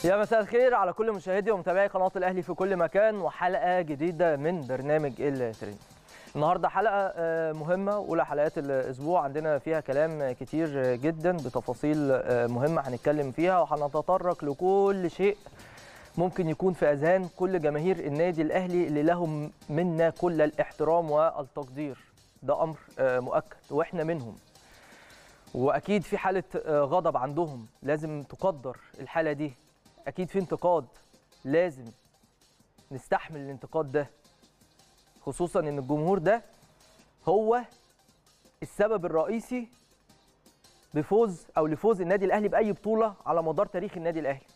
يا مساء الخير على كل مشاهدي ومتابعي قناه الاهلي في كل مكان وحلقه جديده من برنامج الترند النهارده حلقه آه، مهمه اولى حلقات الاسبوع عندنا فيها كلام كتير جدا بتفاصيل آه، مهمه هنتكلم فيها وهنتطرق لكل شيء ممكن يكون في اذهان كل جماهير النادي الاهلي اللي لهم منا كل الاحترام والتقدير ده امر آه، مؤكد واحنا منهم واكيد في حاله آه، غضب عندهم لازم تقدر الحاله دي اكيد في انتقاد لازم نستحمل الانتقاد ده خصوصا ان الجمهور ده هو السبب الرئيسي بفوز او لفوز النادي الاهلي باي بطوله على مدار تاريخ النادي الاهلي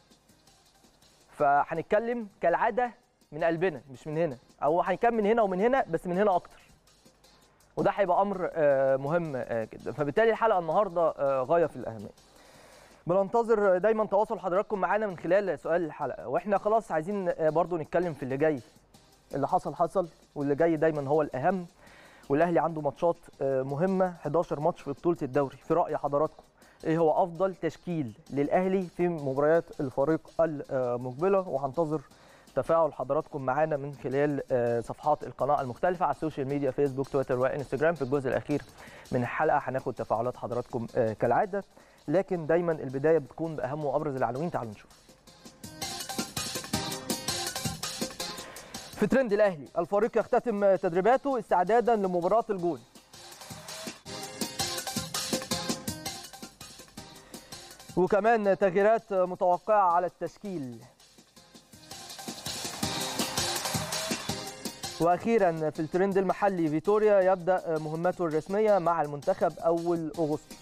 فهنتكلم كالعاده من قلبنا مش من هنا او هنتكلم من هنا ومن هنا بس من هنا اكتر وده هيبقى امر آه، مهم آه، جدا فبالتالي الحلقه النهارده آه، غايه في الاهميه بننتظر دايما تواصل حضراتكم معانا من خلال سؤال الحلقه واحنا خلاص عايزين آه، برضو نتكلم في اللي جاي اللي حصل حصل واللي جاي دايما هو الاهم والاهلي عنده ماتشات آه، مهمه 11 ماتش في بطوله الدوري في راي حضراتكم ايه هو افضل تشكيل للاهلي في مباريات الفريق المقبله وهنتظر تفاعل حضراتكم معانا من خلال آه، صفحات القناه المختلفه على السوشيال ميديا فيسبوك تويتر وانستجرام في الجزء الاخير من الحلقه هناخد تفاعلات حضراتكم آه، كالعاده لكن دايما البدايه بتكون باهم وابرز العناوين تعالوا نشوف في ترند الاهلي الفريق يختتم تدريباته استعدادا لمباراه الجون وكمان تغييرات متوقعه على التشكيل واخيرا في الترند المحلي فيتوريا يبدا مهمته الرسميه مع المنتخب اول اغسطس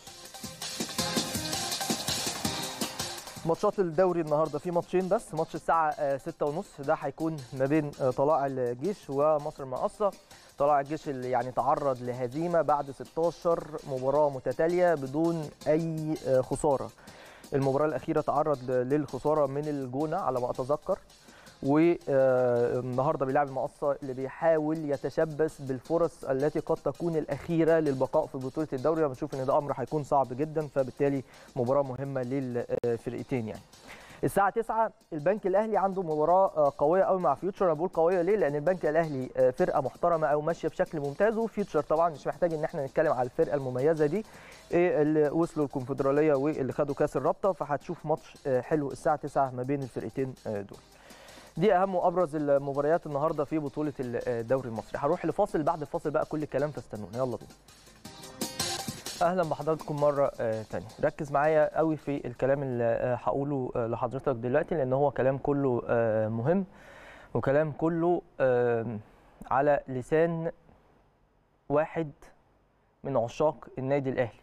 ماتشات الدوري النهارده في ماتشين بس ماتش الساعه 6:30 ده هيكون ما بين آه، طلائع الجيش ومصر المقاصه طلائع الجيش اللي يعني تعرض لهزيمه بعد 16 مباراه متتاليه بدون اي آه، خساره المباراه الاخيره تعرض للخساره من الجونه على ما اتذكر والنهارده بيلعب المقصه اللي بيحاول يتشبث بالفرص التي قد تكون الاخيره للبقاء في بطوله الدوري انا بشوف ان ده امر هيكون صعب جدا فبالتالي مباراه مهمه للفرقتين يعني الساعة 9 البنك الأهلي عنده مباراة قوية قوي مع فيوتشر، أنا بقول قوية ليه؟ لأن البنك الأهلي فرقة محترمة أو ماشية بشكل ممتاز وفيوتشر طبعا مش محتاج إن احنا نتكلم على الفرقة المميزة دي إيه اللي وصلوا الكونفدرالية واللي خدوا كأس الرابطة فهتشوف ماتش حلو الساعة 9 ما بين الفرقتين دول. دي اهم وابرز المباريات النهارده في بطوله الدوري المصري هروح لفاصل بعد الفاصل بقى كل الكلام فاستنونا يلا بينا اهلا بحضراتكم مره آه، تانية ركز معايا قوي في الكلام اللي آه، هقوله آه، لحضرتك دلوقتي لان هو كلام كله آه، مهم وكلام كله آه، على لسان واحد من عشاق النادي الاهلي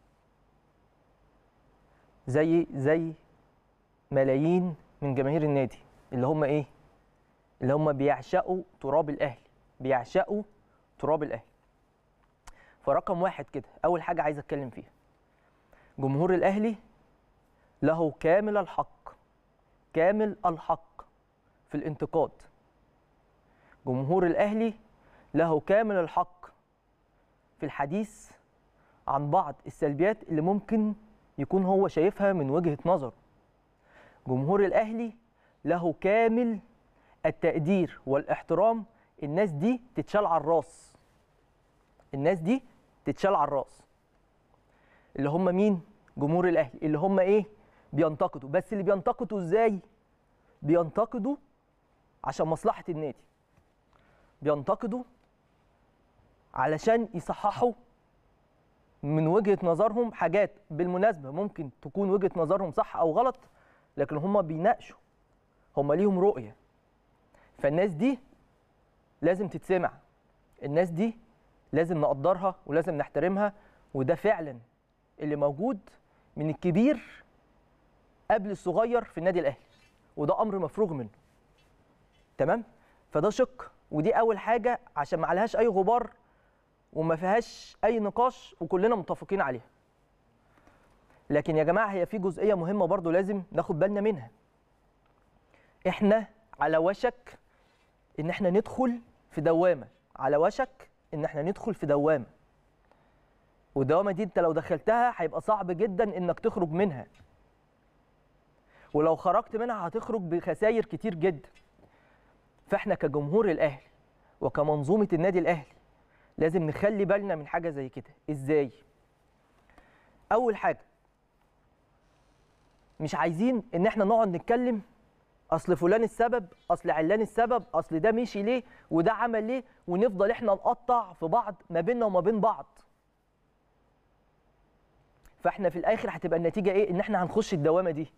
زي زي ملايين من جماهير النادي اللي هم ايه اللي هم بيعشقوا تراب الاهلي بيعشقوا تراب الاهلي فرقم واحد كده اول حاجه عايز اتكلم فيها جمهور الاهلي له كامل الحق كامل الحق في الانتقاد جمهور الاهلي له كامل الحق في الحديث عن بعض السلبيات اللي ممكن يكون هو شايفها من وجهه نظره جمهور الاهلي له كامل التقدير والاحترام الناس دي تتشال على الراس الناس دي تتشال على الراس اللي هم مين جمهور الاهلي اللي هم ايه بينتقدوا بس اللي بينتقدوا ازاي بينتقدوا عشان مصلحة النادي بينتقدوا علشان يصححوا من وجهة نظرهم حاجات بالمناسبة ممكن تكون وجهة نظرهم صح أو غلط لكن هم بيناقشوا هم ليهم رؤية فالناس دي لازم تتسمع الناس دي لازم نقدرها ولازم نحترمها وده فعلا اللي موجود من الكبير قبل الصغير في النادي الاهلي وده امر مفروغ منه تمام فده شق ودي اول حاجه عشان ما عليهاش اي غبار وما فيهاش اي نقاش وكلنا متفقين عليها لكن يا جماعه هي في جزئيه مهمه برضو لازم ناخد بالنا منها احنا على وشك ان احنا ندخل في دوامه على وشك ان احنا ندخل في دوامه والدوامه دي انت لو دخلتها هيبقى صعب جدا انك تخرج منها ولو خرجت منها هتخرج بخسائر كتير جدا فاحنا كجمهور الاهلي وكمنظومه النادي الاهلي لازم نخلي بالنا من حاجه زي كده ازاي اول حاجه مش عايزين ان احنا نقعد نتكلم اصل فلان السبب اصل علان السبب اصل ده مشي ليه وده عمل ليه ونفضل احنا نقطع في بعض ما بيننا وما بين بعض فاحنا في الاخر هتبقى النتيجه ايه ان احنا هنخش الدوامه دي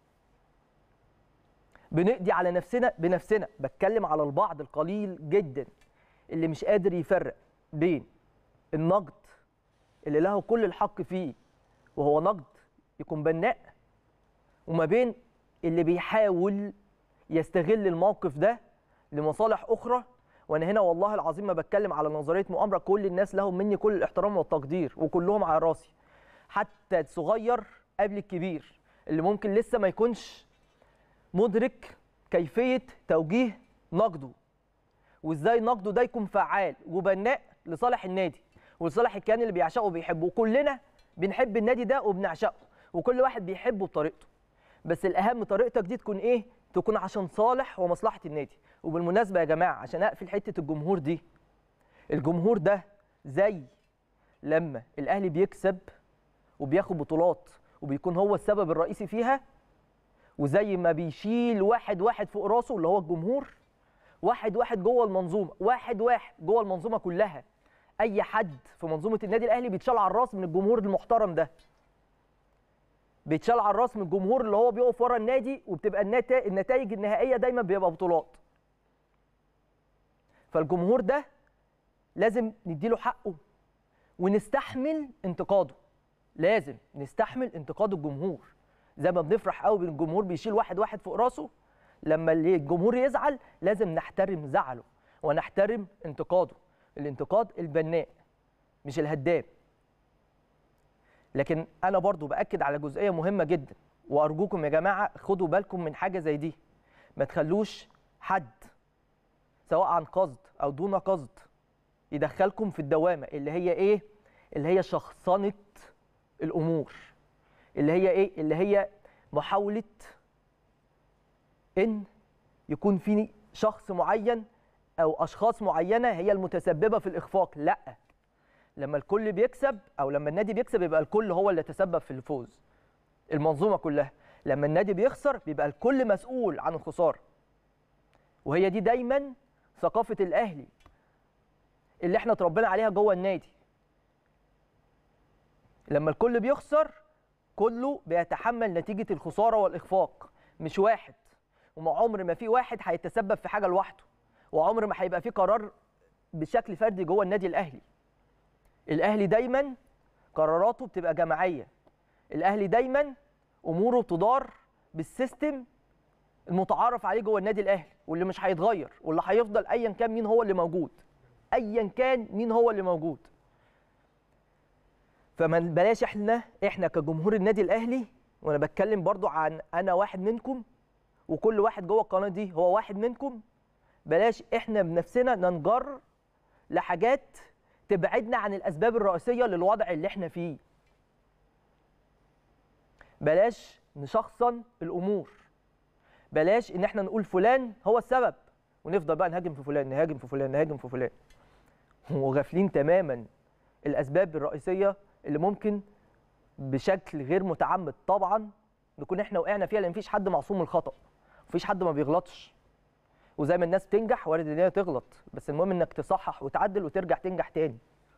بنقضي على نفسنا بنفسنا بتكلم على البعض القليل جدا اللي مش قادر يفرق بين النقد اللي له كل الحق فيه وهو نقد يكون بناء وما بين اللي بيحاول يستغل الموقف ده لمصالح اخرى وانا هنا والله العظيم ما بتكلم على نظريه مؤامره كل الناس لهم مني كل الاحترام والتقدير وكلهم على راسي حتى الصغير قبل الكبير اللي ممكن لسه ما يكونش مدرك كيفيه توجيه نقده وازاي نقده ده يكون فعال وبناء لصالح النادي ولصالح الكيان اللي بيعشقه وبيحبه وكلنا بنحب النادي ده وبنعشقه وكل واحد بيحبه بطريقته بس الاهم طريقتك دي تكون ايه تكون عشان صالح ومصلحه النادي وبالمناسبه يا جماعه عشان اقفل حته الجمهور دي الجمهور ده زي لما الاهلي بيكسب وبياخد بطولات وبيكون هو السبب الرئيسي فيها وزي ما بيشيل واحد واحد فوق راسه اللي هو الجمهور واحد واحد جوه المنظومه واحد واحد جوه المنظومه كلها اي حد في منظومه النادي الاهلي بيتشال على الراس من الجمهور المحترم ده بيتشال على الراس من الجمهور اللي هو بيقف ورا النادي وبتبقى النتا- النتائج النهائيه دايما بيبقى بطولات فالجمهور ده لازم نديله حقه ونستحمل انتقاده لازم نستحمل انتقاد الجمهور زي ما بنفرح قوي بالجمهور بيشيل واحد واحد فوق راسه لما اللي الجمهور يزعل لازم نحترم زعله ونحترم انتقاده الانتقاد البناء مش الهدام لكن انا برضو باكد على جزئيه مهمه جدا وارجوكم يا جماعه خدوا بالكم من حاجه زي دي ما تخلوش حد سواء عن قصد او دون قصد يدخلكم في الدوامه اللي هي ايه اللي هي شخصنه الامور اللي هي ايه اللي هي محاوله ان يكون في شخص معين او اشخاص معينه هي المتسببه في الاخفاق لا لما الكل بيكسب او لما النادي بيكسب يبقى الكل هو اللي يتسبب في الفوز المنظومه كلها لما النادي بيخسر بيبقى الكل مسؤول عن الخساره وهي دي دايما ثقافه الاهلي اللي احنا اتربينا عليها جوه النادي لما الكل بيخسر كله بيتحمل نتيجه الخساره والاخفاق مش واحد وما عمر ما في واحد هيتسبب في حاجه لوحده وعمر ما هيبقى في قرار بشكل فردي جوه النادي الاهلي الاهلي دايما قراراته بتبقى جماعيه الاهلي دايما اموره بتدار بالسيستم المتعارف عليه جوه النادي الاهلي واللي مش هيتغير واللي هيفضل ايا كان مين هو اللي موجود ايا كان مين هو اللي موجود فما بلاش احنا احنا كجمهور النادي الاهلي وانا بتكلم برضو عن انا واحد منكم وكل واحد جوه القناه دي هو واحد منكم بلاش احنا بنفسنا ننجر لحاجات تبعدنا عن الاسباب الرئيسيه للوضع اللي احنا فيه بلاش نشخصن الامور بلاش ان احنا نقول فلان هو السبب ونفضل بقى نهاجم في فلان نهاجم في فلان نهاجم في فلان وغافلين تماما الاسباب الرئيسيه اللي ممكن بشكل غير متعمد طبعا نكون احنا وقعنا فيها لان مفيش حد معصوم من الخطا مفيش حد ما بيغلطش وزي ما الناس بتنجح وارد ان هي تغلط بس المهم انك تصحح وتعدل وترجع تنجح تاني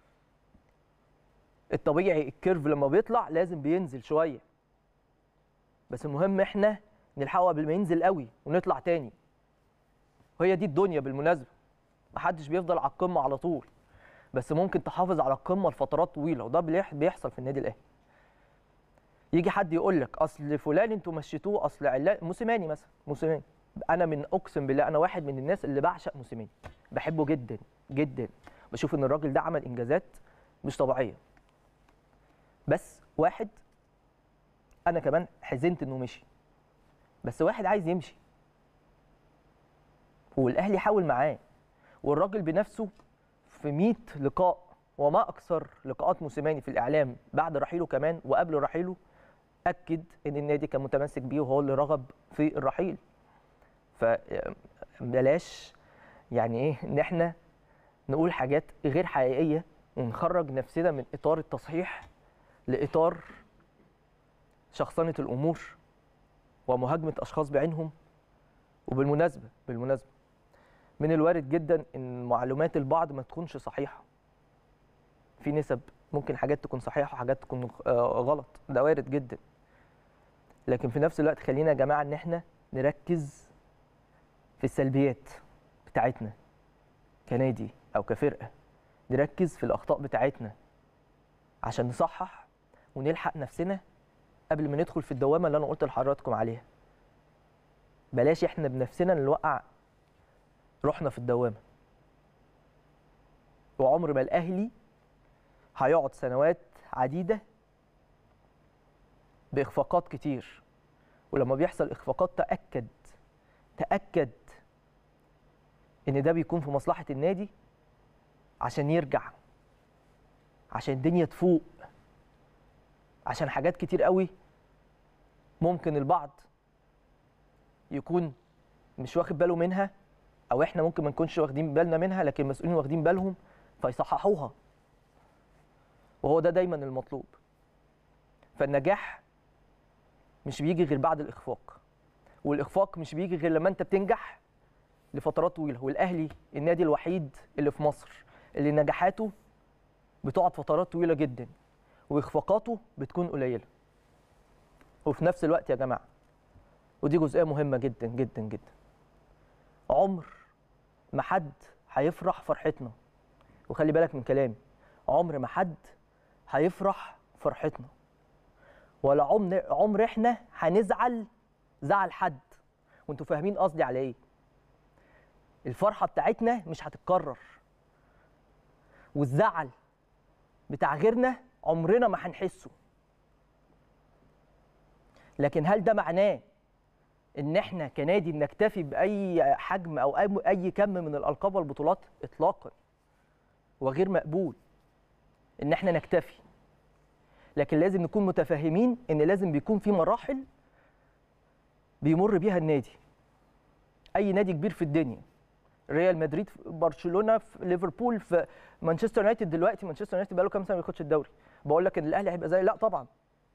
الطبيعي الكيرف لما بيطلع لازم بينزل شويه بس المهم احنا نلحقه قبل ما ينزل قوي ونطلع تاني وهي دي الدنيا بالمناسبه محدش بيفضل على القمه على طول بس ممكن تحافظ على القمه لفترات طويله وده بيح- بيحصل في النادي الاهلي يجي حد يقول لك اصل فلان انتوا مشيتوه اصل علان موسيماني مثلا موسيماني انا من اقسم بالله انا واحد من الناس اللي بعشق موسيماني بحبه جدا جدا بشوف ان الراجل ده عمل انجازات مش طبيعيه بس واحد انا كمان حزنت انه مشي بس واحد عايز يمشي والاهلي حاول معاه والراجل بنفسه في 100 لقاء وما اكثر لقاءات موسيماني في الاعلام بعد رحيله كمان وقبل رحيله اكد ان النادي كان متمسك بيه وهو اللي رغب في الرحيل فبلاش يعني ايه ان احنا نقول حاجات غير حقيقيه ونخرج نفسنا من اطار التصحيح لاطار شخصنه الامور ومهاجمه اشخاص بعينهم وبالمناسبه بالمناسبه من الوارد جدا ان معلومات البعض ما تكونش صحيحه في نسب ممكن حاجات تكون صحيحه وحاجات تكون آه، غلط ده وارد جدا لكن في نفس الوقت خلينا يا جماعه ان احنا نركز في السلبيات بتاعتنا كنادي او كفرقه نركز في الاخطاء بتاعتنا عشان نصحح ونلحق نفسنا قبل ما ندخل في الدوامه اللي انا قلت لحضراتكم عليها بلاش احنا بنفسنا نوقع روحنا في الدوامه وعمر ما الاهلي هيقعد سنوات عديده باخفاقات كتير ولما بيحصل اخفاقات تاكد تاكد ان ده بيكون في مصلحه النادي عشان يرجع عشان الدنيا تفوق عشان حاجات كتير قوي ممكن البعض يكون مش واخد باله منها او احنا ممكن ما نكونش واخدين بالنا منها لكن المسؤولين واخدين بالهم فيصححوها وهو ده دايما المطلوب فالنجاح مش بيجي غير بعد الاخفاق والاخفاق مش بيجي غير لما انت بتنجح لفترات طويله والاهلي النادي الوحيد اللي في مصر اللي نجاحاته بتقعد فترات طويله جدا واخفاقاته بتكون قليله وفي نفس الوقت يا جماعه ودي جزئيه مهمه جدا جدا جدا عمر ما حد هيفرح فرحتنا وخلي بالك من كلامي عمر ما حد هيفرح فرحتنا ولا عمر عمر احنا هنزعل زعل حد وانتوا فاهمين قصدي على ايه الفرحه بتاعتنا مش هتتكرر والزعل بتاع غيرنا عمرنا ما هنحسه لكن هل ده معناه ان احنا كنادي نكتفي باي حجم او أي- اي كم من الالقاب والبطولات اطلاقا وغير مقبول ان احنا نكتفي لكن لازم نكون متفاهمين ان لازم بيكون في مراحل بيمر بيها النادي اي نادي كبير في الدنيا ريال مدريد في برشلونه في ليفربول في مانشستر يونايتد دلوقتي مانشستر يونايتد بقاله كام سنه ما بياخدش الدوري بقول لك ان الاهلي هيبقى زي لا طبعا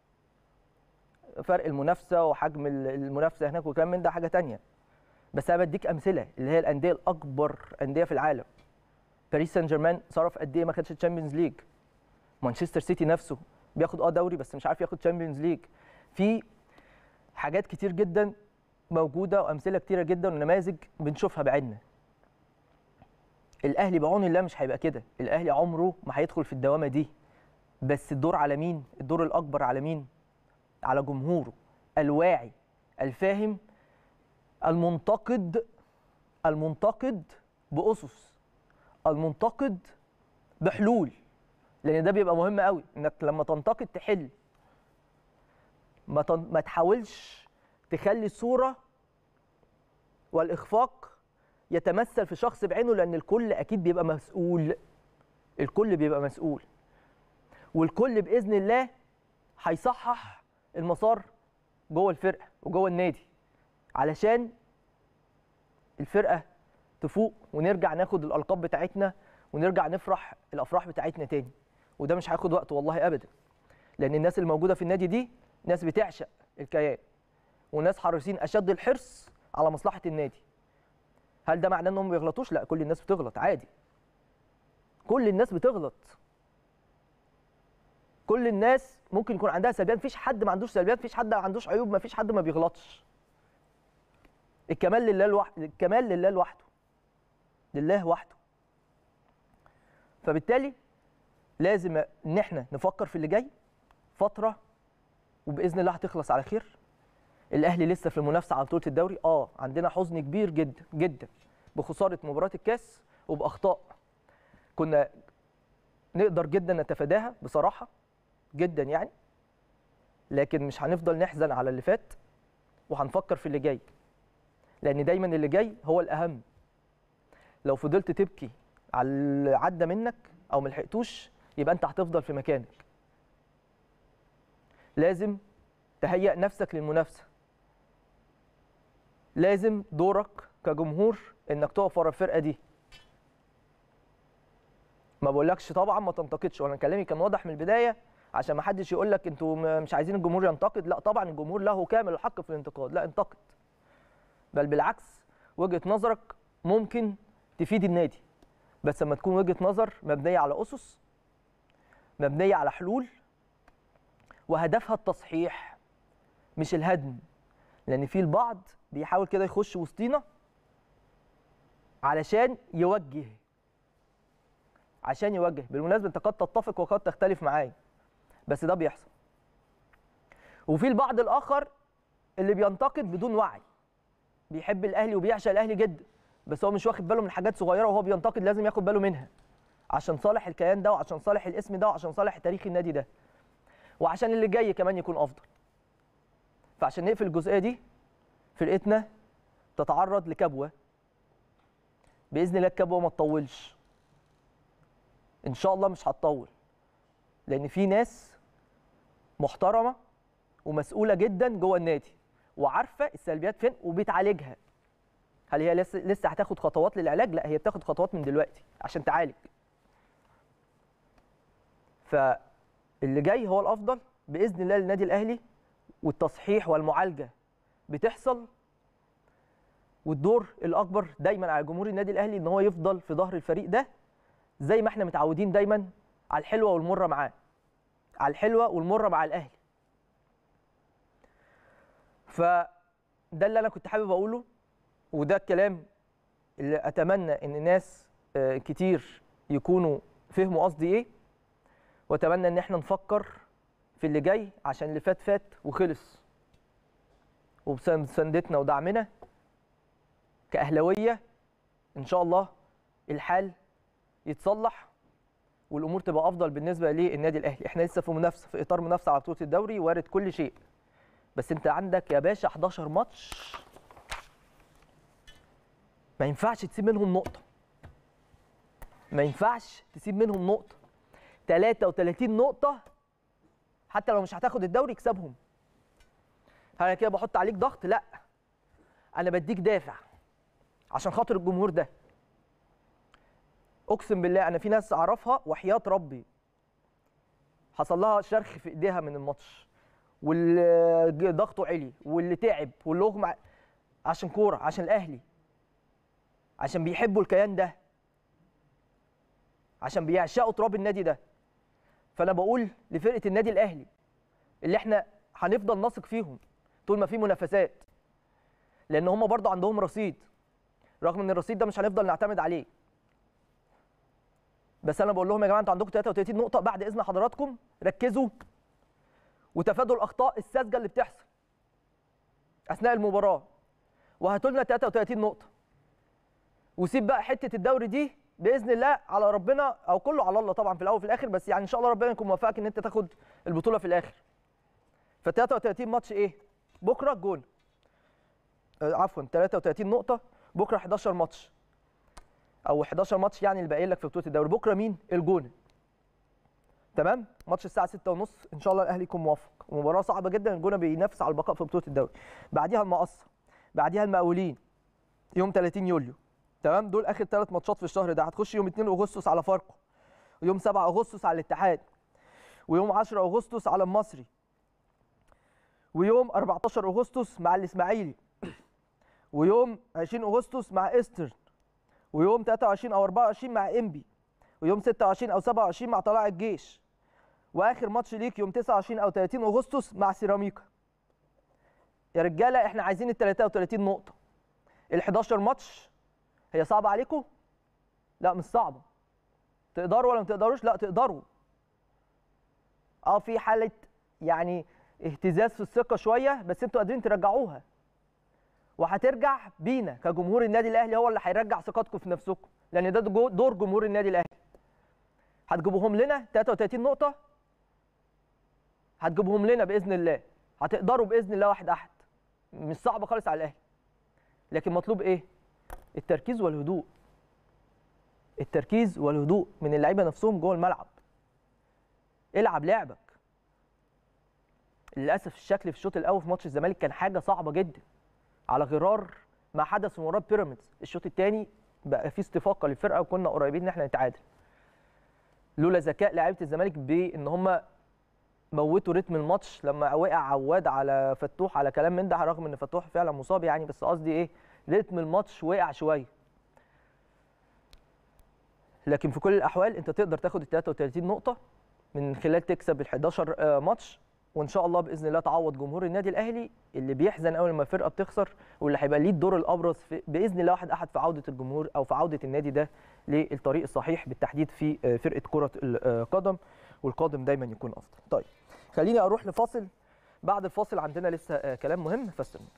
فرق المنافسه وحجم ال- المنافسه هناك وكلام من ده حاجه تانية بس انا بديك امثله اللي هي الانديه الاكبر انديه في العالم باريس سان جيرمان صرف قد ايه ما خدش الشامبيونز ليج مانشستر سيتي نفسه بياخد اه دوري بس مش عارف ياخد شامبيونز ليج في حاجات كتير جدا موجوده وامثله كتيره جدا ونماذج بنشوفها بعيننا الاهلي بعون الله مش هيبقى كده الاهلي عمره ما هيدخل في الدوامه دي بس الدور على مين الدور الاكبر على مين على جمهوره الواعي الفاهم المنتقد المنتقد باسس المنتقد بحلول لان ده بيبقى مهم قوي انك لما تنتقد تحل ما تن... ما تحاولش تخلي الصوره والاخفاق يتمثل في شخص بعينه لان الكل اكيد بيبقى مسؤول الكل بيبقى مسؤول والكل باذن الله هيصحح المسار جوه الفرقه وجوه النادي علشان الفرقه تفوق ونرجع ناخد الالقاب بتاعتنا ونرجع نفرح الافراح بتاعتنا تاني وده مش هياخد وقت والله ابدا لان الناس اللي موجوده في النادي دي ناس بتعشق الكيان وناس حريصين اشد الحرص على مصلحه النادي هل ده معناه انهم ما بيغلطوش لا كل الناس بتغلط عادي كل الناس بتغلط كل الناس ممكن يكون عندها سلبيات مفيش حد ما عندوش سلبيات مفيش حد ما عندوش عيوب مفيش حد ما بيغلطش الكمال لله لوحده الكمال لله لوحده لله وحده فبالتالي لازم ان احنا نفكر في اللي جاي فتره وباذن الله هتخلص على خير الاهلي لسه في المنافسه على بطوله الدوري اه عندنا حزن كبير جدا جدا بخساره مباراه الكاس وباخطاء كنا نقدر جدا نتفاداها بصراحه جدا يعني لكن مش هنفضل نحزن على اللي فات وهنفكر في اللي جاي لان دايما اللي جاي هو الاهم لو فضلت تبكي على اللي عدى منك او ملحقتوش يبقى انت هتفضل في مكانك لازم تهيأ نفسك للمنافسه لازم دورك كجمهور انك تقف ورا الفرقه دي ما بقولكش طبعا ما تنتقدش وانا كلامي كان واضح من البدايه عشان ما حدش يقول لك انتوا م- مش عايزين الجمهور ينتقد لا طبعا الجمهور له كامل الحق في الانتقاد لا انتقد بل بالعكس وجهه نظرك ممكن تفيد النادي بس لما تكون وجهه نظر مبنيه على اسس مبنيه على حلول وهدفها التصحيح مش الهدم لان في البعض بيحاول كده يخش وسطينا علشان يوجه عشان يوجه بالمناسبه انت قد تتفق وقد تختلف معايا بس ده بيحصل وفي البعض الاخر اللي بينتقد بدون وعي بيحب الاهلي وبيعشق الاهلي جدا بس هو مش واخد باله من حاجات صغيره وهو بينتقد لازم ياخد باله منها عشان صالح الكيان ده وعشان صالح الاسم ده وعشان صالح تاريخ النادي ده وعشان اللي جاي كمان يكون افضل فعشان نقفل الجزئيه دي فرقتنا تتعرض لكبوه باذن الله الكبوه ما تطولش ان شاء الله مش هتطول لان في ناس محترمه ومسؤوله جدا جوه النادي وعارفه السلبيات فين وبتعالجها هل هي لسه لسه هتاخد خطوات للعلاج لا هي بتاخد خطوات من دلوقتي عشان تعالج فاللي جاي هو الافضل باذن الله للنادي الاهلي والتصحيح والمعالجه بتحصل والدور الاكبر دايما على جمهور النادي الاهلي ان هو يفضل في ظهر الفريق ده زي ما احنا متعودين دايما على الحلوه والمره معاه على الحلوه والمره مع الاهلي فده اللي انا كنت حابب اقوله وده الكلام اللي اتمنى ان ناس آه، كتير يكونوا فهموا قصدي ايه واتمنى ان احنا نفكر في اللي جاي عشان اللي فات فات وخلص وبسندتنا ودعمنا كاهلاويه ان شاء الله الحال يتصلح والامور تبقى افضل بالنسبه للنادي الاهلي احنا لسه في منافسه في اطار منافسه على بطوله الدوري وارد كل شيء بس انت عندك يا باشا 11 ماتش ما ينفعش تسيب منهم نقطه ما ينفعش تسيب منهم نقطه 33 نقطه حتى لو مش هتاخد الدوري اكسبهم هل انا كده بحط عليك ضغط لا انا بديك دافع عشان خاطر الجمهور ده اقسم بالله انا في ناس اعرفها وحياه ربي حصل لها شرخ في ايديها من الماتش واللي ضغطه عالي واللي تعب واللي اغمى ع- عشان كوره عشان الاهلي عشان بيحبوا الكيان ده عشان بيعشقوا تراب النادي ده فانا بقول لفرقه النادي الاهلي اللي احنا هنفضل نثق فيهم طول ما في منافسات لان هم برضه عندهم رصيد رغم ان الرصيد ده مش هنفضل نعتمد عليه بس انا بقول لهم يا جماعه انتوا عندكم 33 نقطه بعد اذن حضراتكم ركزوا وتفادوا الاخطاء الساذجه اللي بتحصل اثناء المباراه وهاتوا لنا 33 نقطه وسيب بقى حته الدوري دي باذن الله على ربنا او كله على الله طبعا في الاول وفي الاخر بس يعني ان شاء الله ربنا يكون موفقك ان انت تاخد البطوله في الاخر ف 33 ماتش ايه بكره الجون آه، عفوا 33 نقطه بكره 11 ماتش او 11 ماتش يعني اللي باقي لك في بطوله الدوري بكره مين الجونه تمام ماتش الساعه 6 ونص ان شاء الله الاهلي يكون موفق مباراه صعبه جدا الجونه بينافس على البقاء في بطوله الدوري بعديها المقصه بعديها المقاولين يوم 30 يوليو تمام دول اخر ثلاث ماتشات في الشهر ده هتخش يوم 2 اغسطس على فاركو ويوم 7 اغسطس على الاتحاد ويوم 10 اغسطس على المصري ويوم 14 اغسطس مع الاسماعيلي ويوم 20 اغسطس مع ايسترن ويوم 23 او 24 مع انبي ويوم 26 او 27 مع طلائع الجيش واخر ماتش ليك يوم 29 او 30 اغسطس مع سيراميكا يا رجاله احنا عايزين ال 33 نقطه ال 11 ماتش هي صعبه عليكم لا مش صعبه تقدروا ولا ما تقدروش لا تقدروا اه في حاله يعني اهتزاز في الثقه شويه بس انتوا قادرين ترجعوها وهترجع بينا كجمهور النادي الاهلي هو اللي هيرجع ثقتكم في نفسكم لان ده جو- دور جمهور النادي الاهلي هتجيبوهم لنا 33 نقطه هتجيبهم لنا باذن الله هتقدروا باذن الله واحد احد مش صعب خالص على الاهلي لكن مطلوب ايه التركيز والهدوء التركيز والهدوء من اللعيبه نفسهم جوه الملعب العب لعبك للاسف الشكل في الشوط الاول في ماتش الزمالك كان حاجه صعبه جدا على غرار ما حدث في مباراه بيراميدز الشوط الثاني بقى في استفاقه للفرقه وكنا قريبين ان احنا نتعادل لولا ذكاء لعيبه الزمالك بان هم موتوا رتم الماتش لما وقع عواد على فتوح على كلام من ده رغم ان فتوح فعلا مصاب يعني بس قصدي ايه رتم الماتش وقع شويه لكن في كل الاحوال انت تقدر تاخد ال 33 نقطه من خلال تكسب ال 11 آه، ماتش وان شاء الله باذن الله تعوض جمهور النادي الاهلي اللي بيحزن قوي لما الفرقه بتخسر واللي هيبقى ليه الدور الابرز في باذن الله واحد احد في عوده الجمهور او في عوده النادي ده للطريق الصحيح بالتحديد في آه، فرقه كره القدم والقادم دايما يكون افضل. طيب خليني اروح لفاصل بعد الفاصل عندنا لسه آه، كلام مهم فاستنوا.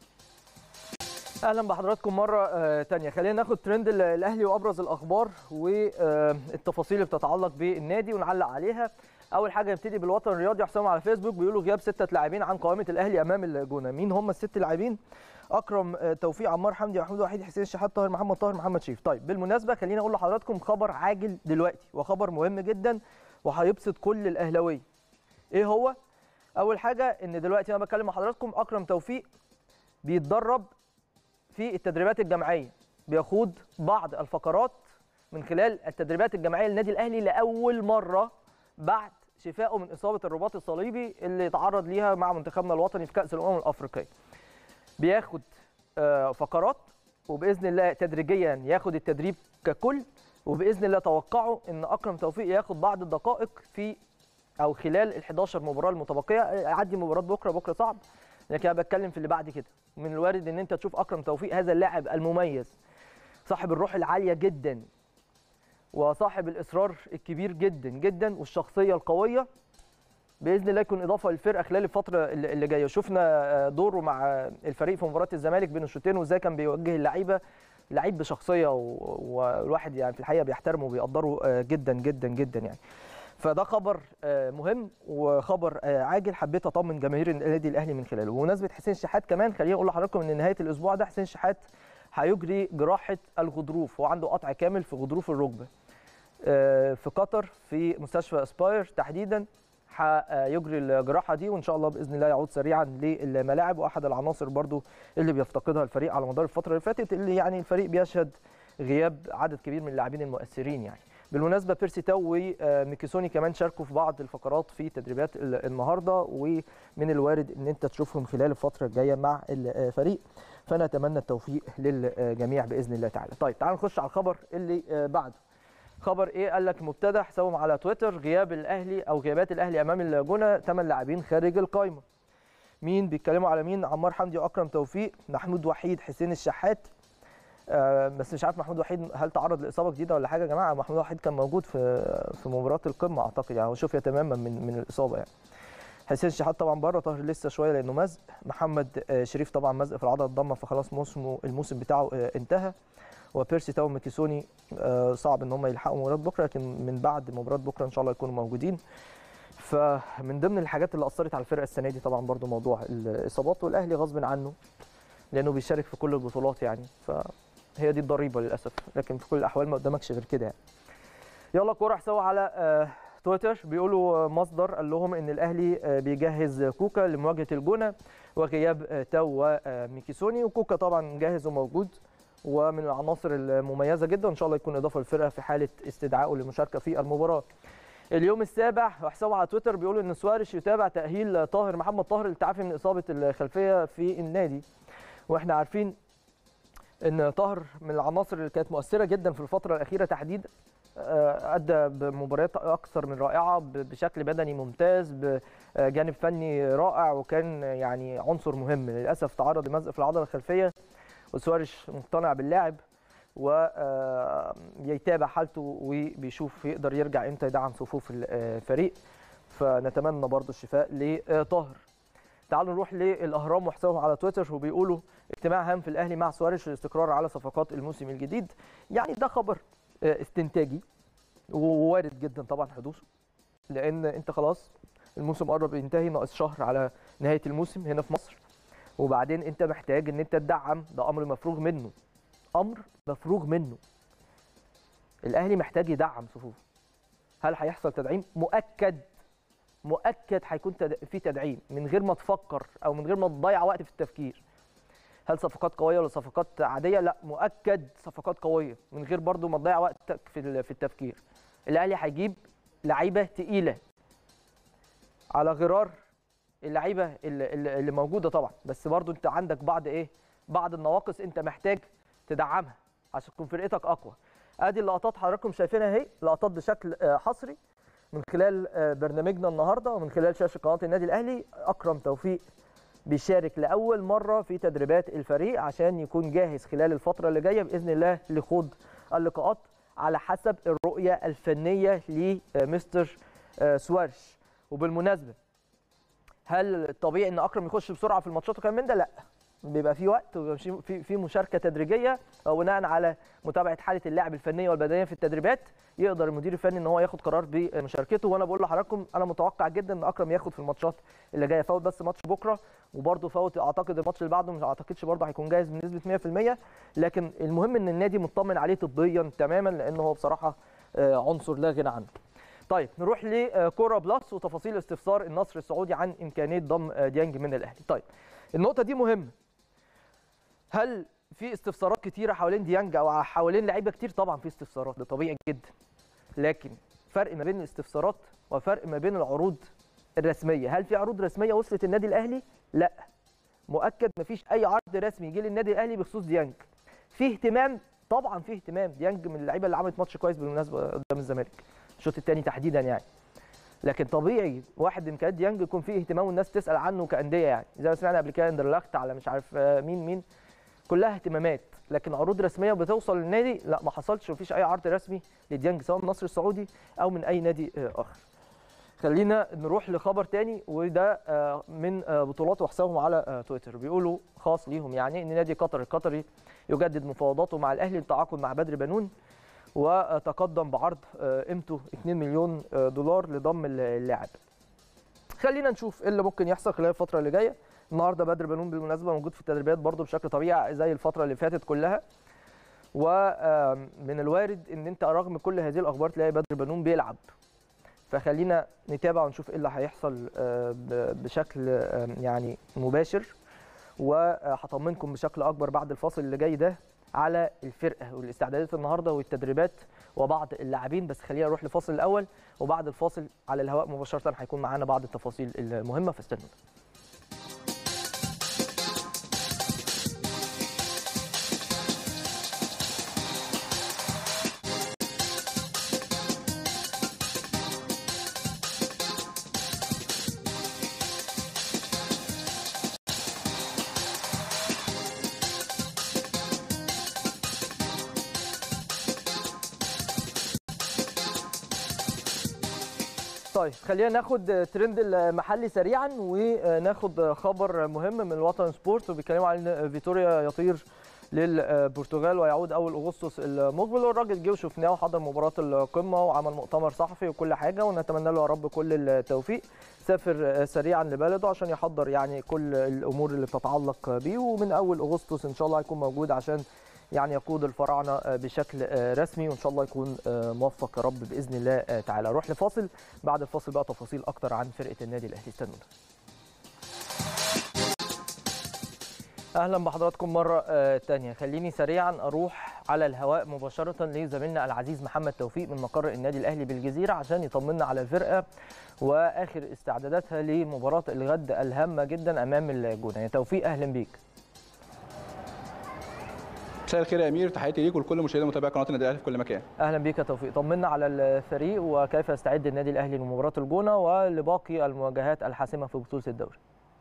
اهلا بحضراتكم مره آه، تانية خلينا ناخد ترند ال- الاهلي وابرز الاخبار والتفاصيل اللي بتتعلق بالنادي ونعلق عليها اول حاجه نبتدي بالوطن الرياضي حسام على فيسبوك بيقولوا غياب سته لاعبين عن قائمه الاهلي امام الجونه مين هم الست لاعبين اكرم آه، توفيق عمار حمدي محمود وحيد حسين الشحات طاهر محمد طاهر محمد شريف طيب بالمناسبه خليني اقول لحضراتكم خبر عاجل دلوقتي وخبر مهم جدا وهيبسط كل الاهلاويه ايه هو اول حاجه ان دلوقتي انا بكلم مع حضراتكم اكرم توفيق بيتدرب في التدريبات الجماعيه بيخوض بعض الفقرات من خلال التدريبات الجماعيه للنادي الاهلي لاول مره بعد شفائه من اصابه الرباط الصليبي اللي تعرض ليها مع منتخبنا الوطني في كاس الامم الافريقيه بياخد آه، فقرات وباذن الله تدريجيا ياخد التدريب ككل وباذن الله توقعوا ان اكرم توفيق ياخد بعض الدقائق في او خلال ال 11 مباراه المتبقيه يعدي مباراه بكره بكره صعب لكن انا بتكلم في اللي بعد كده من الوارد ان انت تشوف اكرم توفيق هذا اللاعب المميز صاحب الروح العاليه جدا وصاحب الاصرار الكبير جدا جدا والشخصيه القويه باذن الله يكون اضافه للفرقه خلال الفتره اللي اللي جايه شفنا آه، دوره مع الفريق في مباراه الزمالك بين الشوطين وازاي كان بيوجه اللعيبه لعيب بشخصيه و- والواحد يعني في الحقيقه بيحترمه وبيقدره آه، جدا جدا جدا يعني فده خبر آه، مهم وخبر آه، عاجل حبيت اطمن جماهير النادي الاهلي من خلاله وبمناسبه حسين شحات كمان خليني اقول لحضراتكم ان نهايه الاسبوع ده حسين شحات هيجري جراحه الغضروف هو عنده قطع كامل في غضروف الركبه آه، في قطر في مستشفى اسباير تحديدا هيجري الجراحه دي وان شاء الله باذن الله يعود سريعا للملاعب واحد العناصر برضو اللي بيفتقدها الفريق على مدار الفتره اللي فاتت اللي يعني الفريق بيشهد غياب عدد كبير من اللاعبين المؤثرين يعني بالمناسبه بيرسي تاو وميكيسوني كمان شاركوا في بعض الفقرات في تدريبات ال- النهارده ومن الوارد ان انت تشوفهم خلال الفتره الجايه مع الفريق فانا اتمنى التوفيق للجميع باذن الله تعالى طيب تعالوا نخش على الخبر اللي آه، بعده خبر ايه قال لك مبتدأ حسابهم على تويتر غياب الاهلي او غيابات الاهلي امام الجونه ثمان لاعبين خارج القائمه مين بيتكلموا على مين عمار حمدي واكرم توفيق محمود وحيد حسين الشحات آه بس مش عارف محمود وحيد هل تعرض لاصابه جديده ولا حاجه يا جماعه محمود وحيد كان موجود في في مباراه القمه اعتقد يعني هو شفي تماما من من الاصابه يعني حسين الشحات طبعا بره طاهر لسه شويه لانه مزق محمد آه، شريف طبعا مزق في العضله الضمه فخلاص موسمه الموسم بتاعه آه، انتهى وبيرسي تاو ميكيسوني آه، صعب ان هم يلحقوا مباراه بكره لكن من بعد مباراه بكره ان شاء الله يكونوا موجودين فمن ضمن الحاجات اللي اثرت على الفرقه السنه دي طبعا برضو موضوع الاصابات والاهلي غصب عنه لانه بيشارك في كل البطولات يعني فهي دي الضريبه للاسف لكن في كل الاحوال ما قدامكش غير كده يعني يلا كوره حسابه على آه، تويتر بيقولوا مصدر قال لهم ان الاهلي آه، بيجهز كوكا لمواجهه الجونه وغياب آه، تاو وميكيسوني وكوكا طبعا جاهز وموجود ومن العناصر المميزه جدا ان شاء الله يكون اضافه للفرقه في حاله استدعائه للمشاركه في المباراه اليوم السابع وحسابه على تويتر بيقولوا ان سواريش يتابع تاهيل طاهر محمد طاهر للتعافي من اصابه الخلفيه في النادي واحنا عارفين ان طاهر من العناصر اللي كانت مؤثره جدا في الفتره الاخيره تحديدا آه، ادى بمباريات اكثر من رائعه ب- بشكل بدني ممتاز بجانب فني رائع وكان يعني عنصر مهم للاسف تعرض لمزق في العضله الخلفيه وسواريش مقتنع باللاعب ويتابع حالته وبيشوف يقدر يرجع امتى يدعم صفوف الفريق فنتمنى برضو الشفاء لطاهر تعالوا نروح للاهرام وحسابهم على تويتر وبيقولوا اجتماع هام في الاهلي مع سواريش للاستقرار على صفقات الموسم الجديد يعني ده خبر آه، استنتاجي ووارد جدا طبعا حدوثه لان انت خلاص الموسم قرب ينتهي ناقص شهر على نهايه الموسم هنا في مصر وبعدين انت محتاج ان انت تدعم ده امر مفروغ منه امر مفروغ منه الاهلي محتاج يدعم صفوفه هل هيحصل تدعيم مؤكد مؤكد هيكون تد... في تدعيم من غير ما تفكر او من غير ما تضيع وقت في التفكير هل صفقات قويه ولا صفقات عاديه لا مؤكد صفقات قويه من غير برضو ما تضيع وقتك في ال- في التفكير الاهلي هيجيب لعيبه تقيله على غرار اللعيبه اللي, اللي اللي موجوده طبعا بس برضو انت عندك بعض ايه بعض النواقص انت محتاج تدعمها عشان تكون فرقتك اقوى ادي اللقطات حضراتكم شايفينها اهي لقطات بشكل آه، حصري من خلال آه، برنامجنا النهارده ومن خلال شاشه قناه النادي الاهلي اكرم توفيق بيشارك لاول مره في تدريبات الفريق عشان يكون جاهز خلال الفتره اللي جايه باذن الله لخوض اللقاءات على حسب الرؤيه الفنيه لمستر آه، سوارش وبالمناسبه هل طبيعي ان اكرم يخش بسرعه في الماتشات وكلام من ده لا بيبقى في وقت وبيبقى في- في في مشاركه تدريجيه وبناء على متابعه حاله اللاعب الفنيه والبدنيه في التدريبات يقدر المدير الفني ان هو ياخد قرار بمشاركته وانا بقول لحضراتكم انا متوقع جدا ان اكرم ياخد في الماتشات اللي جايه فوت بس ماتش بكره وبرده فوت اعتقد الماتش اللي بعده مش اعتقدش برده هيكون جاهز بنسبه 100% لكن المهم ان النادي مطمن عليه طبيا تماما لان هو بصراحه آه، عنصر لا غنى عنه طيب نروح لكوره بلس وتفاصيل استفسار النصر السعودي عن امكانيه ضم آه، ديانج من الاهلي طيب النقطه دي مهمه هل في استفسارات كتيره حوالين ديانج او حوالين لعيبه كتير طبعا في استفسارات ده طبيعي جدا لكن فرق ما بين الاستفسارات وفرق ما بين العروض الرسميه هل في عروض رسميه وصلت النادي الاهلي لا مؤكد مفيش اي عرض رسمي يجي للنادي الاهلي بخصوص ديانج في اهتمام طبعا في اهتمام ديانج من اللعيبه اللي عملت ماتش كويس بالمناسبه قدام الزمالك الشوط الثاني تحديدا يعني لكن طبيعي واحد امكانيات ديانج يكون فيه اهتمام والناس تسال عنه كانديه يعني زي ما سمعنا قبل كده اندرلخت على مش عارف آه، مين مين كلها اهتمامات لكن عروض رسميه بتوصل للنادي لا ما حصلش مفيش اي عرض رسمي لديانج سواء من النصر السعودي او من اي نادي آه، اخر خلينا نروح لخبر تاني وده آه، من آه، بطولات وحسابهم على آه، تويتر بيقولوا خاص ليهم يعني ان نادي قطر القطري يجدد مفاوضاته مع الاهلي للتعاقد مع بدر بنون وتقدم بعرض آه، قيمته 2 مليون آه، دولار لضم اللاعب خلينا نشوف ايه اللي ممكن يحصل خلال الفتره اللي جايه النهارده بدر بنون بالمناسبه موجود في التدريبات برضه بشكل طبيعي زي الفتره اللي فاتت كلها ومن الوارد ان انت رغم كل هذه الاخبار تلاقي بدر بنون بيلعب فخلينا نتابع ونشوف ايه اللي هيحصل آه، ب- بشكل آه، يعني مباشر وهطمنكم بشكل اكبر بعد الفاصل اللي جاي ده على الفرقه والاستعدادات النهارده والتدريبات وبعض اللاعبين بس خلينا نروح لفاصل الاول وبعد الفاصل على الهواء مباشره هيكون معانا بعض التفاصيل المهمه فاستنونا طيب خلينا ناخد ترند المحلي سريعا وناخد خبر مهم من الوطن سبورت وبيتكلموا عن إن فيتوريا يطير للبرتغال ويعود اول اغسطس المقبل والراجل جه وشفناه وحضر مباراه القمه وعمل مؤتمر صحفي وكل حاجه ونتمنى له يا رب كل التوفيق سافر سريعا لبلده عشان يحضر يعني كل الامور اللي بتتعلق بيه ومن اول اغسطس ان شاء الله هيكون موجود عشان يعني يقود الفراعنه بشكل رسمي وان شاء الله يكون موفق يا رب باذن الله تعالى نروح لفاصل بعد الفاصل بقى تفاصيل اكتر عن فرقه النادي الاهلي استنونا اهلا بحضراتكم مره آه، تانية خليني سريعا اروح على الهواء مباشره لزميلنا العزيز محمد توفيق من مقر النادي الاهلي بالجزيره عشان يطمنا على الفرقه واخر استعداداتها لمباراه الغد الهامه جدا امام الجونه يا توفيق اهلا بيك مساء الخير يا امير تحياتي ليك ولكل مشاهدي ومتابعي قناه النادي الاهلي في كل مكان اهلا بيك يا توفيق طمنا على الفريق وكيف يستعد النادي الاهلي لمباراه الجونه ولباقي المواجهات الحاسمه في بطوله الدوري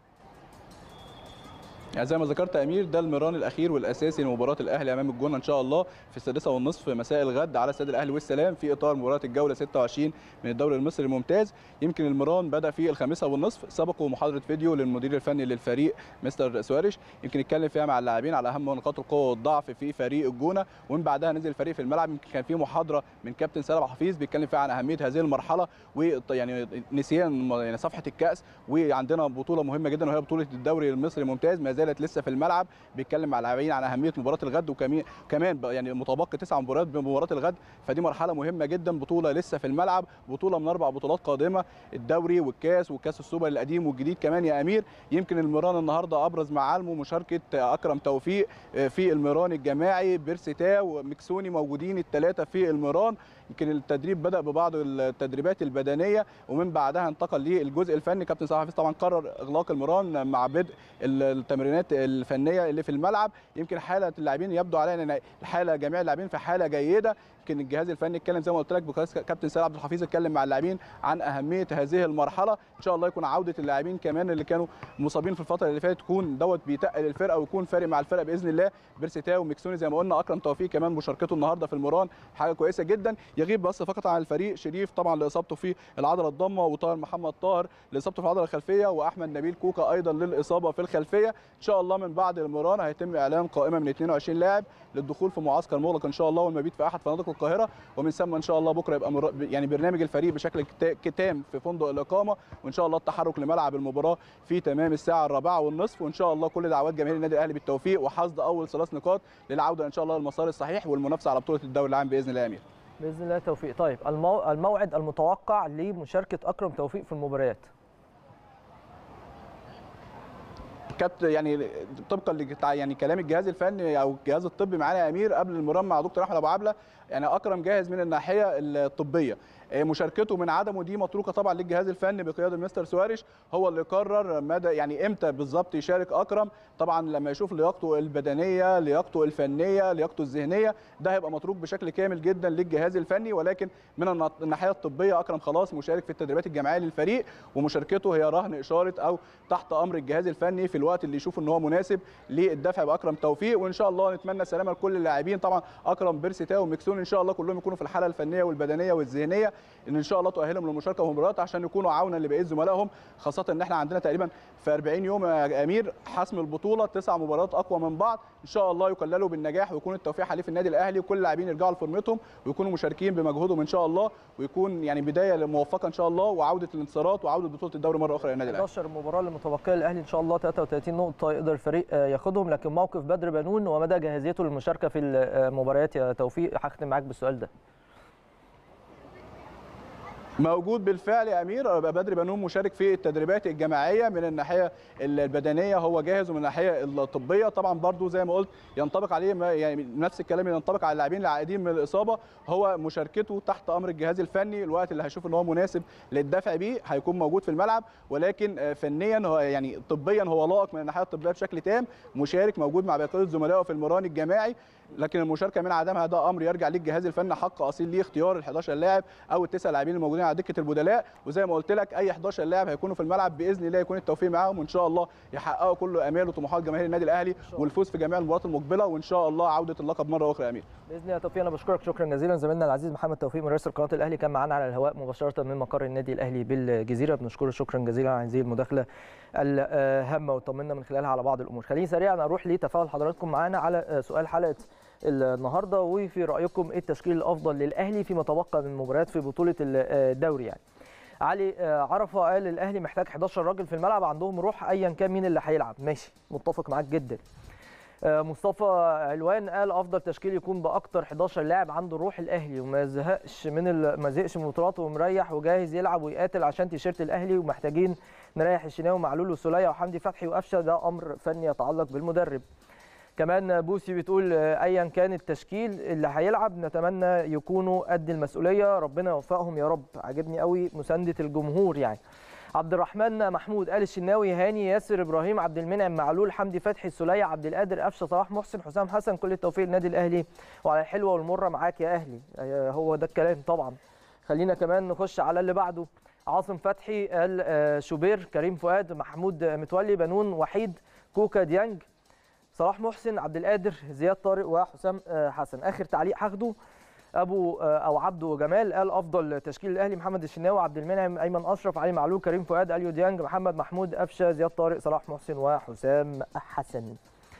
يعني زي ما ذكرت يا امير ده المران الاخير والاساسي لمباراه الاهلي امام الجونه ان شاء الله في السادسه والنصف مساء الغد على استاد الاهلي والسلام في اطار مباراه الجوله 26 من الدوري المصري الممتاز يمكن المران بدا في الخامسه والنصف سبقوا محاضره فيديو للمدير الفني للفريق مستر سواريش يمكن يتكلم فيها مع اللاعبين على اهم نقاط القوه والضعف في فريق الجونه ومن بعدها نزل الفريق في الملعب يمكن كان في محاضره من كابتن سلام حفيظ بيتكلم فيها عن اهميه هذه المرحله ويعني نسيان يعني صفحه الكاس وعندنا بطوله مهمه جدا وهي بطوله الدوري المصري الممتاز ما زالت لسه في الملعب بيتكلم مع اللاعبين عن اهميه مباراه الغد وكمان كمان يعني متبقي تسع مباريات بمباراه الغد فدي مرحله مهمه جدا بطوله لسه في الملعب بطوله من اربع بطولات قادمه الدوري والكاس وكاس السوبر القديم والجديد كمان يا امير يمكن الميران النهارده ابرز معالمه مشاركه اكرم توفيق في الميران الجماعي بيرسيتا ومكسوني موجودين الثلاثه في الميران يمكن التدريب بدا ببعض التدريبات البدنيه ومن بعدها انتقل للجزء الفني كابتن صلاح حفيظ طبعا قرر اغلاق الميران مع بدء التمرينات الفنيه اللي في الملعب يمكن حاله اللاعبين يبدو عليها ان الحاله جميع اللاعبين في حاله جيده يمكن الجهاز الفني اتكلم زي ما قلت لك كابتن سيد عبد الحفيظ اتكلم مع اللاعبين عن اهميه هذه المرحله ان شاء الله يكون عوده اللاعبين كمان اللي كانوا مصابين في الفتره اللي فاتت يكون دوت بيتقل الفرقه ويكون فارق مع الفرقه باذن الله بيرسيتا وميكسوني زي ما قلنا اكرم توفيق كمان مشاركته النهارده في الميران حاجه كويسه جدا يغيب بس فقط عن الفريق شريف طبعا لاصابته في العضله الضمه وطاهر محمد طاهر لاصابته في العضله الخلفيه واحمد نبيل كوكا ايضا للاصابه في الخلفيه ان شاء الله من بعد الميران هيتم اعلان قائمه من 22 لاعب للدخول في معسكر مغلق ان شاء الله والمبيت في احد فنادق القاهره ومن ثم ان شاء الله بكره يبقى مر... يعني برنامج الفريق بشكل تام في فندق الاقامه وان شاء الله التحرك لملعب المباراه في تمام الساعه الرابعه والنصف وان شاء الله كل دعوات جماهير النادي الاهلي بالتوفيق وحصد اول ثلاث نقاط للعوده ان شاء الله للمسار الصحيح والمنافسه على بطوله الدوري العام باذن الله يا امير باذن الله توفيق طيب المو... الموعد المتوقع لمشاركه اكرم توفيق في المباريات كانت يعني طبقا يعني كلام الجهاز الفني او الجهاز الطبي معانا يا امير قبل المران مع دكتور احمد ابو عبله يعني اكرم جاهز من الناحيه الطبيه مشاركته من عدمه دي متروكه طبعا للجهاز الفني بقياده مستر سواريش هو اللي قرر مدى يعني امتى بالظبط يشارك اكرم طبعا لما يشوف لياقته البدنيه لياقته الفنيه لياقته الذهنيه ده هيبقى متروك بشكل كامل جدا للجهاز الفني ولكن من الناحيه الطبيه اكرم خلاص مشارك في التدريبات الجماعيه للفريق ومشاركته هي رهن اشاره او تحت امر الجهاز الفني في الوقت اللي يشوف ان هو مناسب للدفع باكرم توفيق وان شاء الله نتمنى السلامه لكل اللاعبين طبعا اكرم بيرسي وميكسون ان شاء الله كلهم يكونوا في الحاله الفنيه والبدنيه والذهنيه ان ان شاء الله تؤهلهم للمشاركه في المباريات عشان يكونوا عونا لبقيه زملائهم خاصه ان احنا عندنا تقريبا في 40 يوم يا امير حسم البطوله تسع مباريات اقوى من بعض ان شاء الله يكللوا بالنجاح ويكون التوفيق حليف النادي الاهلي وكل اللاعبين يرجعوا لفورمتهم ويكونوا مشاركين بمجهودهم ان شاء الله ويكون يعني بدايه موفقه ان شاء الله وعوده الانتصارات وعوده بطوله الدوري مره اخرى للنادي الاهلي 11 مباراه المتبقيه للاهلي ان شاء الله 33 نقطه يقدر الفريق ياخدهم لكن موقف بدر بنون ومدى جاهزيته للمشاركه في المباريات يا توفيق هختم معاك بالسؤال ده موجود بالفعل يا امير بدر بنون مشارك في التدريبات الجماعيه من الناحيه البدنيه هو جاهز ومن الناحيه الطبيه طبعا برضو زي ما قلت ينطبق عليه يعني نفس الكلام اللي ينطبق على اللاعبين العائدين من الاصابه هو مشاركته تحت امر الجهاز الفني الوقت اللي هيشوف ان هو مناسب للدفع بيه هيكون موجود في الملعب ولكن فنيا هو يعني طبيا هو لائق من الناحيه الطبيه بشكل تام مشارك موجود مع بقيه زملائه في المران الجماعي لكن المشاركه من عدمها ده امر يرجع للجهاز الفني حق اصيل ليه اختيار ال 11 لاعب او التسع لاعبين الموجودين على دكه البدلاء وزي ما قلت لك اي 11 لاعب هيكونوا في الملعب باذن الله يكون التوفيق معاهم وان شاء الله يحققوا كل امال وطموحات جماهير النادي الاهلي والفوز في جميع المباريات المقبله وان شاء الله عوده اللقب مره اخرى يا امير باذن الله توفيق انا بشكرك شكرا جزيلا زميلنا العزيز محمد توفيق من رئيس قناه الاهلي كان معانا على الهواء مباشره من مقر النادي الاهلي بالجزيره بنشكره شكرا جزيلا على هذه المداخله الهامه وطمنا من خلالها على بعض الامور خليني سريعا اروح لتفاعل حضراتكم معانا على سؤال حلقه النهارده وفي رايكم ايه التشكيل الافضل للاهلي فيما تبقى من مباريات في بطوله الدوري يعني علي عرفه قال الاهلي محتاج 11 راجل في الملعب عندهم روح ايا كان مين اللي هيلعب ماشي متفق معاك جدا مصطفى علوان قال افضل تشكيل يكون باكتر 11 لاعب عنده روح الاهلي وما زهقش من ال... ما زهقش من البطولات ومريح وجاهز يلعب ويقاتل عشان تيشيرت الاهلي ومحتاجين نريح الشناوي ومعلول وسوليه وحمدي فتحي وقفشه ده امر فني يتعلق بالمدرب كمان بوسي بتقول ايا كان التشكيل اللي هيلعب نتمنى يكونوا قد المسؤوليه ربنا يوفقهم يا رب عجبني قوي مسانده الجمهور يعني عبد الرحمن محمود قال الشناوي هاني ياسر ابراهيم عبد المنعم معلول حمدي فتحي سلية عبد القادر قفشه صلاح محسن حسام حسن كل التوفيق للنادي الاهلي وعلى الحلوه والمره معاك يا اهلي هو ده الكلام طبعا خلينا كمان نخش على اللي بعده عاصم فتحي قال شوبير كريم فؤاد محمود متولي بنون وحيد كوكا ديانج صلاح محسن عبد القادر زياد طارق وحسام حسن اخر تعليق هاخده ابو او عبده جمال قال افضل تشكيل الاهلي محمد الشناوي عبد المنعم ايمن اشرف علي معلول كريم فؤاد اليو ديانج محمد محمود قفشه زياد طارق صلاح محسن وحسام حسن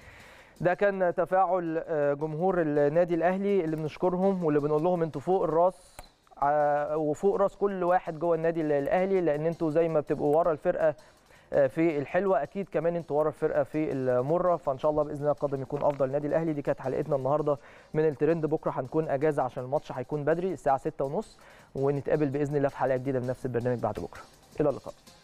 ده كان تفاعل جمهور النادي الاهلي اللي بنشكرهم واللي بنقول لهم انتوا فوق الراس وفوق راس كل واحد جوه النادي الاهلي لان انتوا زي ما بتبقوا ورا الفرقه آه، في الحلوه اكيد كمان انتوا ورا الفرقه في المره فان شاء الله باذن الله القادم يكون افضل النادي الاهلي دي كانت حلقتنا النهارده من الترند بكره هنكون اجازه عشان الماتش هيكون بدري الساعه 6:30 ونتقابل باذن الله في حلقه جديده من نفس البرنامج بعد بكره الى اللقاء